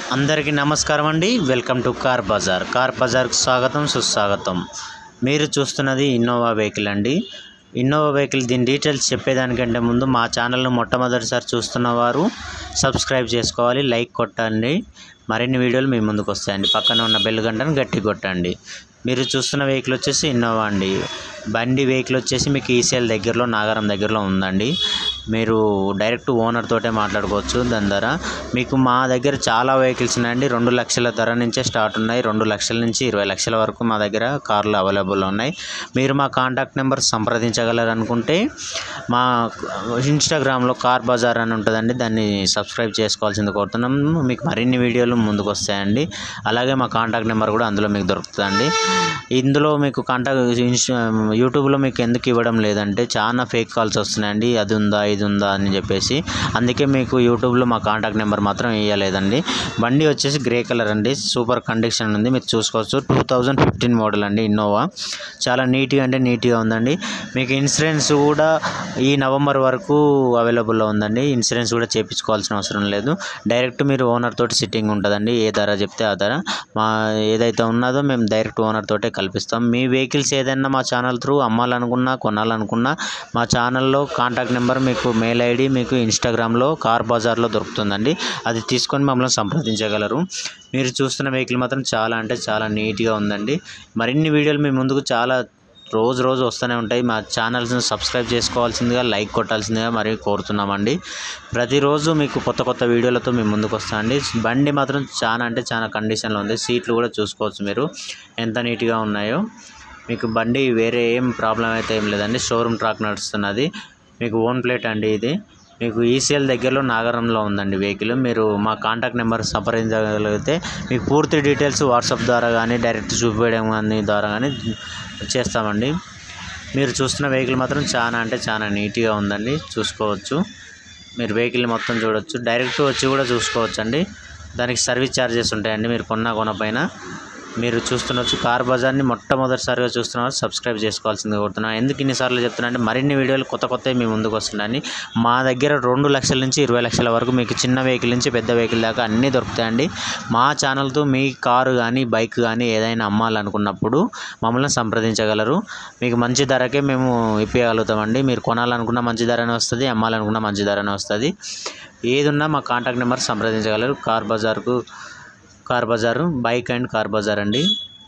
అందరికీ నమస్కారం అండి welcome to Car Bazaar car బజార్కి స్వాగతం సుస్వాగతం మీరు చూస్తున్నది ఇన్నోవా వెహికల్ అండి ఇన్నోవా వెహికల్ దీని డీటెయిల్స్ చెప్పేదానికంటే ముందు మా ఛానల్ను మొట్టమొదటిసారి చూస్తున్న వారు సబ్స్క్రైబ్ చేసుకోవాలి లైక్ కొట్టండి మరిన్ని వీడియోలు మీ ముందుకు వస్తాయండి పక్కన ఉన్న బెల్ గంటను గట్టి కొట్టండి మీరు చూస్తున్న వెహికల్ వచ్చేసి ఇన్నోవా అండి బండి వెహికల్ వచ్చేసి మీకు ఈసీఎల్ దగ్గరలో నాగారం దగ్గరలో ఉందండి మీరు డైరెక్ట్ ఓనర్ తోటే మాట్లాడుకోవచ్చు దాని ధర మీకు మా దగ్గర చాలా వెహికల్స్ ఉన్నాయండి రెండు లక్షల ధర నుంచే స్టార్ట్ ఉన్నాయి రెండు లక్షల నుంచి ఇరవై లక్షల వరకు మా దగ్గర కార్లు అవైలబుల్ ఉన్నాయి మీరు మా కాంటాక్ట్ నెంబర్ సంప్రదించగలరు అనుకుంటే మా ఇన్స్టాగ్రామ్లో కార్ బజార్ అని ఉంటుందండి దాన్ని సబ్స్క్రైబ్ చేసుకోవాల్సింది కోరుతున్నాం మీకు మరిన్ని వీడియోలు ముందుకు వస్తాయండి అలాగే మా కాంటాక్ట్ నెంబర్ కూడా అందులో మీకు దొరుకుతుందండి ఇందులో మీకు కాంటాక్ట్ ఇన్స్టా యూట్యూబ్లో మీకు ఎందుకు ఇవ్వడం లేదంటే చాలా ఫేక్ కాల్స్ వస్తున్నాయండి అది ఉందా ఇది ఉందా అని చెప్పేసి అందుకే మీకు యూట్యూబ్లో మా కాంటాక్ట్ నెంబర్ మాత్రం ఇవ్వలేదండి బండి వచ్చేసి గ్రే కలర్ అండి సూపర్ కండిషన్ ఉంది మీరు చూసుకోవచ్చు టూ థౌజండ్ ఫిఫ్టీన్ మోడల్ అండి ఇన్నోవా చాలా నీట్గా అంటే నీట్గా ఉందండి మీకు ఇన్సూరెన్స్ కూడా ఈ నవంబర్ వరకు అవైలబుల్లో ఉందండి ఇన్సూరెన్స్ కూడా చేయించుకోవాల్సిన అవసరం లేదు డైరెక్ట్ మీరు ఓనర్ తోటి సిట్టింగ్ ఉంటుందండి ఏ ధర చెప్తే ఆ ధర మా ఏదైతే ఉన్నదో మేము డైరెక్ట్ ఓనర్ తోటే కల్పిస్తాం మీ వెహికల్స్ ఏదైనా మా ఛానల్ త్రూ అమ్మాలనుకున్నా కొనాలనుకున్నా మా ఛానల్లో కాంటాక్ట్ నెంబర్ మీకు మెయిల్ ఐడి మీకు ఇన్స్టాగ్రామ్లో కార్ బజార్లో దొరుకుతుందండి అది తీసుకొని మమ్మల్ని సంప్రదించగలరు మీరు చూస్తున్న వెహికల్ మాత్రం చాలా అంటే చాలా నీట్గా ఉందండి మరిన్ని వీడియోలు మీ ముందుకు చాలా రోజు రోజు వస్తూనే ఉంటాయి మా ఛానల్స్ని సబ్స్క్రైబ్ చేసుకోవాల్సిందిగా లైక్ కొట్టాల్సిందిగా మరి కోరుతున్నామండి ప్రతిరోజు మీకు కొత్త కొత్త వీడియోలతో మేము ముందుకు వస్తామండి బండి మాత్రం చాలా అంటే చాలా కండిషన్లో ఉంది సీట్లు కూడా చూసుకోవచ్చు మీరు ఎంత నీట్గా ఉన్నాయో మీకు బండి వేరే ఏం ప్రాబ్లం అయితే ఏం లేదండి షోరూమ్ ట్రాక్ నడుస్తున్నది మీకు ఓన్ ప్లేట్ అండి ఇది మీకు ఈసీఎల్ దగ్గరలో నాగరంలో ఉందండి వెహికల్ మీరు మా కాంటాక్ట్ నెంబర్ సంప్రదించగలిగితే మీకు పూర్తి డీటెయిల్స్ వాట్సాప్ ద్వారా కానీ డైరెక్ట్ చూపించడం కానీ ద్వారా కానీ చేస్తామండి మీరు చూస్తున్న వెహికల్ మాత్రం చాలా అంటే చాలా నీట్గా ఉందండి చూసుకోవచ్చు మీరు వెహికల్ మొత్తం చూడొచ్చు డైరెక్ట్ వచ్చి కూడా చూసుకోవచ్చు అండి దానికి సర్వీస్ ఛార్జెస్ ఉంటాయండి మీరు కొన్నా కొనపైన మీరు చూస్తుండొచ్చు కార్ బజార్ని మొట్టమొదటిసారిగా చూస్తున్నారు సబ్స్క్రైబ్ చేసుకోవాల్సింది కోరుతున్నాను ఎందుకు ఇన్నిసార్లు చెప్తున్నా అంటే మరిన్ని వీడియోలు కొత్త కొత్తవి మీ ముందుకు వస్తున్నాయండి మా దగ్గర రెండు లక్షల నుంచి ఇరవై లక్షల వరకు మీకు చిన్న వెహికల్ నుంచి పెద్ద వెహికల్ దాకా అన్నీ దొరుకుతాయండి మా ఛానల్తో మీ కారు కానీ బైక్ కానీ ఏదైనా అమ్మాలనుకున్నప్పుడు మమ్మల్ని సంప్రదించగలరు మీకు మంచి ధరకే మేము ఇప్పగలుగుతామండి మీరు కొనాలనుకున్న మంచి ధరనే వస్తుంది అమ్మాలనుకున్న మంచి ధరనే వస్తుంది ఏది ఉన్నా మా కాంటాక్ట్ నెంబర్ సంప్రదించగలరు కార్ బజార్కు Car Bazaar bike and Car Bazaar అండి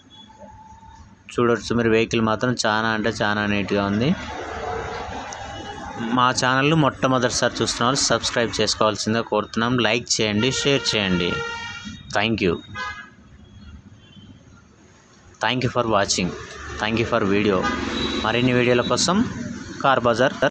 చూడొచ్చు మీరు వెహికల్ మాత్రం చాలా అంటే చాలా నీట్గా ఉంది మా ఛానల్ మొట్టమొదటిసారి చూస్తున్న వాళ్ళు సబ్స్క్రైబ్ చేసుకోవాల్సిందిగా కోరుతున్నాం లైక్ చేయండి షేర్ చేయండి thank you thank you for watching thank you for video మరిన్ని వీడియోల కోసం కార్ బజార్